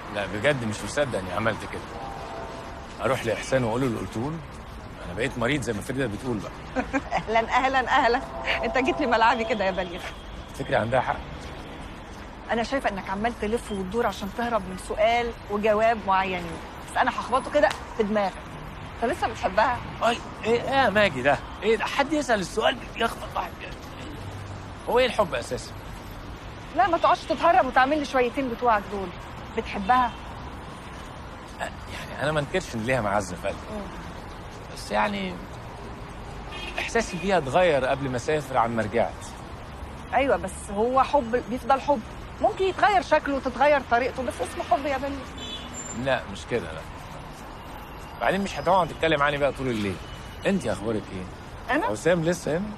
لا بجد مش مصدق اني عملت كده اروح لاحسان واقول له اللي قلته له انا بقيت مريض زي ما فريده بتقول بقى اهلا اهلا اهلا انت جيت لي ملعبي كده يا بليغ تفتكري عندها حق انا شايفه انك عمال تلف وتدور عشان تهرب من سؤال وجواب معينين بس انا هخبطه كده في دماغك انت لسه بتحبها اي ايه ايه يا ماجي ده ايه ده حد يسال السؤال يخبط واحد كده. هو ايه الحب اساسا لا ما تقعدش تتهرب وتعمل لي شويتين بتوعك دول بتحبها يعني انا ما انكرش ان ليها معزه في قلبي بس يعني احساسي بيها اتغير قبل ما اسافر عن ما رجعت ايوه بس هو حب بيفضل حب ممكن يتغير شكله وتتغير طريقته بس اسمه حب يا بليغ لا مش كده لا بعدين مش هتقعد تتكلم عني بقى طول الليل انت اخبارك ايه انا حسام لسه هنا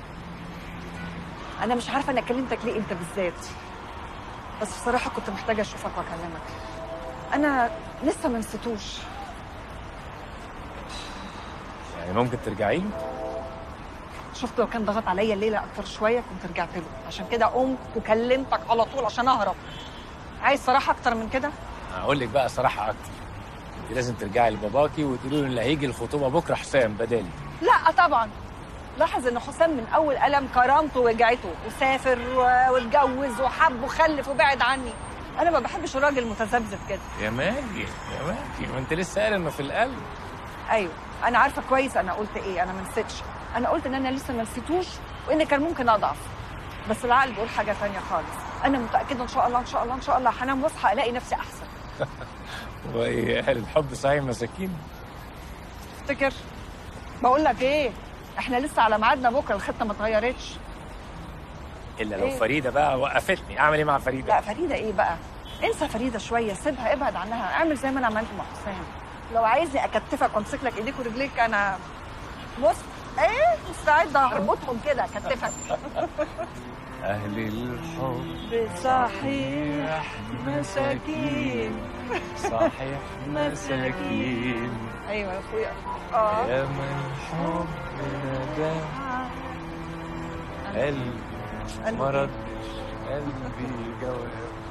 انا مش عارفه انا كلمتك ليه انت بالذات بس بصراحه كنت محتاجه اشوفك واكلمك انا لسه ما نسيتوش يعني ممكن ترجعي له شفت لو كان ضغط عليا الليله اكتر شويه كنت رجعت له عشان كده قمت وكلمتك على طول عشان اهرب عايز صراحه اكتر من كده هقول لك بقى صراحه اكتر انت لازم ترجعي لباباكي وتقولي له اللي هيجي الخطوبه بكره حسام بدالي لا طبعا لاحظ ان حسام من اول قلم كرامته وجعته وسافر و- واتجوز وحب وخلف وبعد عني انا ما بحبش الراجل المتذبذب كده يا ماجي يا ماجي ما انت لسه قايله انه في القلب ايوه انا عارفه كويس انا قلت ايه انا ما نسيتش انا قلت ان انا لسه ما نسيتوش وان كان ممكن اضعف بس العقل بيقول حاجه تانية خالص انا متاكده ان شاء الله ان شاء الله ان شاء الله هنام واصحى الاقي نفسي احسن وايه اهل الحب صحيح مساكين افتكر بقول لك ايه احنا لسه على ميعادنا بكره الخطه ما اتغيرتش الا لو إيه؟ فريده بقى وقفتني اعمل ايه مع فريده لا فريده ايه بقى انسى فريده شويه سيبها ابعد عنها اعمل زي ما انا عملت مع حسام لو عايزني اكتفك وامسك لك ايديك ورجليك انا بص ايه مستعده اربطهم كده اكتفك اهل الحب صحيح مساكين صحيح مساكين ايوه يا اخويا اه يا من حب ندى قلبي قلبي. ما ردش قلبي جواب